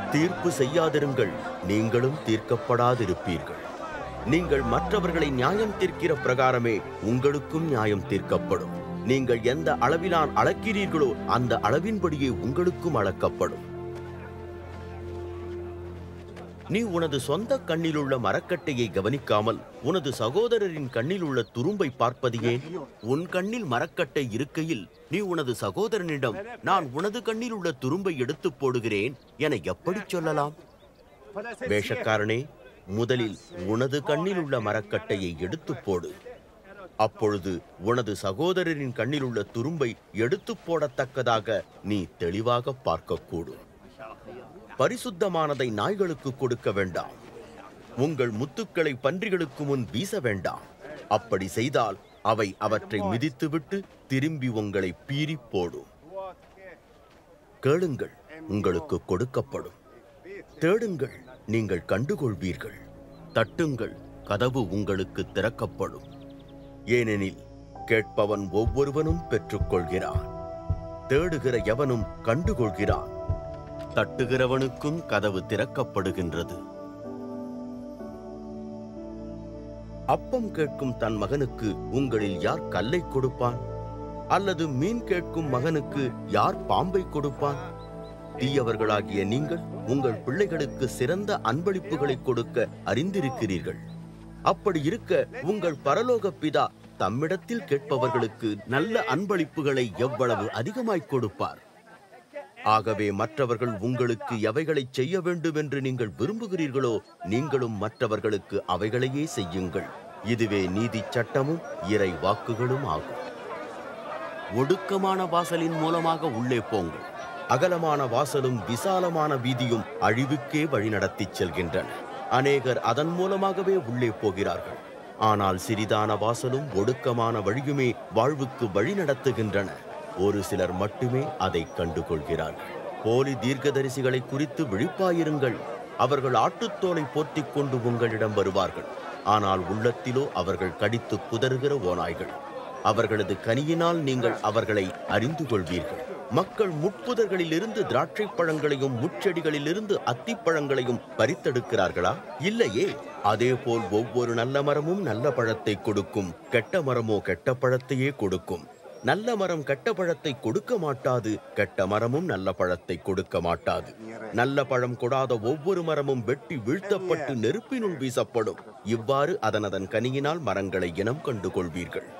தீர்ப்பு செய்யாதிருங்கள் நீங்களும் தீர்க்கப்படாதிருப்பீர்கள் நீங்கள் மற்றவர்களை நியாயம் தீர்க்கிற பிரகாரமே உங்களுக்கும் நியாயம் தீர்க்கப்படும் நீங்கள் எந்த அளவிலான் அளக்கிறீர்களோ அந்த அளவின்படியே உங்களுக்கும் அளக்கப்படும் நீ உனது சொந்த கண்ணிலுள்ள மரக்கட்டையை கவனிக்காமல் உனது சகோதரரின் கண்ணில் உள்ள துரும்பை பார்ப்பது ஏன் உன் கண்ணில் மரக்கட்டை இருக்கையில் நீ உனது சகோதரனிடம் நான் உனது கண்ணில் உள்ள துரும்பை எடுத்துப் போடுகிறேன் என எப்படி சொல்லலாம் வேஷக்காரனே முதலில் உனது கண்ணில் உள்ள மரக்கட்டையை எடுத்துப் போடு அப்பொழுது உனது சகோதரரின் கண்ணில் உள்ள துரும்பை எடுத்துப் போடத்தக்கதாக நீ தெளிவாக பார்க்கக்கூடும் பரிசுத்தமானதை நாய்களுக்கு கொடுக்க வேண்டாம் உங்கள் முத்துக்களை பன்றிகளுக்கு முன் வீச வேண்டாம் அப்படி செய்தால் அவை அவற்றை மிதித்துவிட்டு திரும்பி உங்களை பீறிப் போடும் கேளுங்கள் உங்களுக்கு கொடுக்கப்படும் தேடுங்கள் நீங்கள் கண்டுகொள்வீர்கள் தட்டுங்கள் கதவு உங்களுக்கு திறக்கப்படும் ஏனெனில் கேட்பவன் ஒவ்வொருவனும் பெற்றுக்கொள்கிறான் தேடுகிற எவனும் கண்டுகொள்கிறான் தட்டுகிறவனுக்கும் கதவு திறக்கப்படுகின்றது அப்பம் கேட்கும் தன் மகனுக்கு உங்களில் யார் கல்லை கொடுப்பான் அல்லது மீன் கேட்கும் மகனுக்கு யார் பாம்பை கொடுப்பான் தீயவர்களாகிய நீங்கள் உங்கள் பிள்ளைகளுக்கு சிறந்த அன்பளிப்புகளை கொடுக்க அறிந்திருக்கிறீர்கள் அப்படி இருக்க உங்கள் பரலோக பிதா தம்மிடத்தில் கேட்பவர்களுக்கு நல்ல அன்பளிப்புகளை எவ்வளவு அதிகமாய் கொடுப்பார் ஆகவே மற்றவர்கள் உங்களுக்கு எவைகளை செய்ய வேண்டும் என்று நீங்கள் விரும்புகிறீர்களோ நீங்களும் மற்றவர்களுக்கு அவைகளையே செய்யுங்கள் இதுவே நீதி சட்டமும் இறை வாக்குகளும் ஆகும் ஒடுக்கமான வாசலின் மூலமாக உள்ளே போங்கள் அகலமான வாசலும் விசாலமான வீதியும் அழிவுக்கே வழிநடத்திச் செல்கின்றன அநேகர் அதன் மூலமாகவே உள்ளே போகிறார்கள் ஆனால் சிறிதான வாசலும் ஒடுக்கமான வழியுமே வாழ்வுக்கு வழிநடத்துகின்றன ஒரு சிலர் மட்டுமே அதை கண்டுகொள்கிறார்கள் போலி தீர்க்கதரிசிகளை குறித்து விழிப்பாயிருங்கள் அவர்கள் ஆட்டுத்தோலை போர்த்திக் கொண்டு உங்களிடம் வருவார்கள் ஆனால் உள்ளத்திலோ அவர்கள் கடித்து குதறுகிற ஓநாய்கள் அவர்களது கனியினால் நீங்கள் அவர்களை அறிந்து கொள்வீர்கள் மக்கள் முட்புதர்களிலிருந்து திராட்சை பழங்களையும் முட்செடிகளிலிருந்து அத்திப்பழங்களையும் பறித்தெடுக்கிறார்களா இல்லையே அதேபோல் ஒவ்வொரு நல்ல மரமும் நல்ல பழத்தை கொடுக்கும் கெட்ட மரமோ கெட்ட பழத்தையே கொடுக்கும் நல்ல மரம் கெட்ட பழத்தை கொடுக்க மாட்டாது கெட்ட மரமும் நல்ல பழத்தை கொடுக்க மாட்டாது நல்ல பழம் கொடாத ஒவ்வொரு மரமும் வெட்டி வீழ்த்தப்பட்டு நெருப்பினுள் வீசப்படும் இவ்வாறு அதன் அதன் கனியினால் மரங்களை இனம் கண்டு கொள்வீர்கள்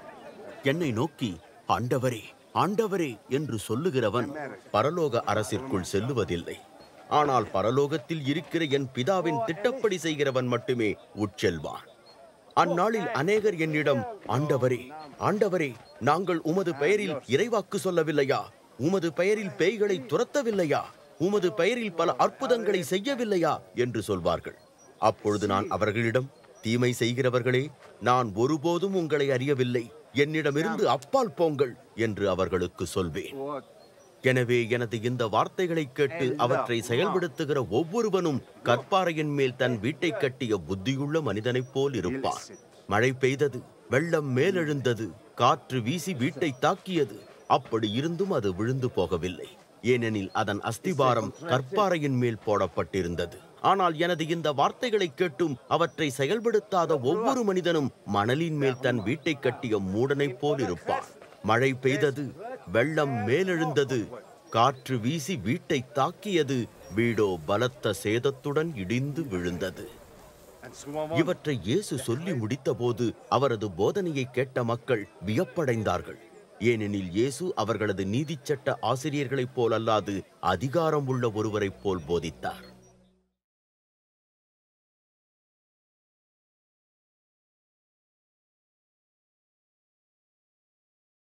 என்னை நோக்கி ஆண்டவரே ஆண்டவரே என்று சொல்லுகிறவன் பரலோக அரசிற்குள் செல்லுவதில்லை ஆனால் பரலோகத்தில் இருக்கிற என் பிதாவின் திட்டப்படி செய்கிறவன் மட்டுமே உட்செல்வான் அந்நாளில் அநேகர் என்னிடம் ஆண்டவரே ஆண்டவரே நாங்கள் உமது பெயரில் இறைவாக்கு சொல்லவில்லையா உமது பெயரில் பேய்களை துரத்தவில்லையா உமது பெயரில் பல அற்புதங்களை செய்யவில்லையா என்று சொல்வார்கள் அப்பொழுது நான் அவர்களிடம் தீமை செய்கிறவர்களே நான் ஒருபோதும் உங்களை அறியவில்லை என்னிடமிருந்து அப்பால் போங்கள் என்று அவர்களுக்கு சொல்வேன் எனவே எனது இந்த வார்த்தைகளை கேட்டு அவற்றை செயல்படுத்துகிற ஒவ்வொருவனும் கற்பாறையின் மேல் தன் வீட்டை கட்டிய புத்தியுள்ள மனிதனைப் போல் இருப்பான் மழை பெய்தது வெள்ளம் மேலெழுந்தது காற்று வீசி வீட்டை தாக்கியது அப்படி இருந்தும் அது விழுந்து போகவில்லை ஏனெனில் அதன் அஸ்திபாரம் கற்பாறையின் மேல் போடப்பட்டிருந்தது ஆனால் எனது இந்த வார்த்தைகளை கேட்டும் அவற்றை செயல்படுத்தாத ஒவ்வொரு மனிதனும் மணலின் மேல் தன் வீட்டை கட்டிய மூடனைப் போல் இருப்பான் மழை பெய்தது வெள்ளம் மேலெழுந்தது காற்று வீசி வீட்டை தாக்கியது வீடோ பலத்த சேதத்துடன் இடிந்து விழுந்தது இவற்றை இயேசு சொல்லி முடித்தபோது அவரது போதனையை கேட்ட மக்கள் வியப்படைந்தார்கள் ஏனெனில் இயேசு அவர்களது நீதிச்சட்ட ஆசிரியர்களைப் போல் அல்லாது அதிகாரம் உள்ள ஒருவரைப் போல் போதித்தார்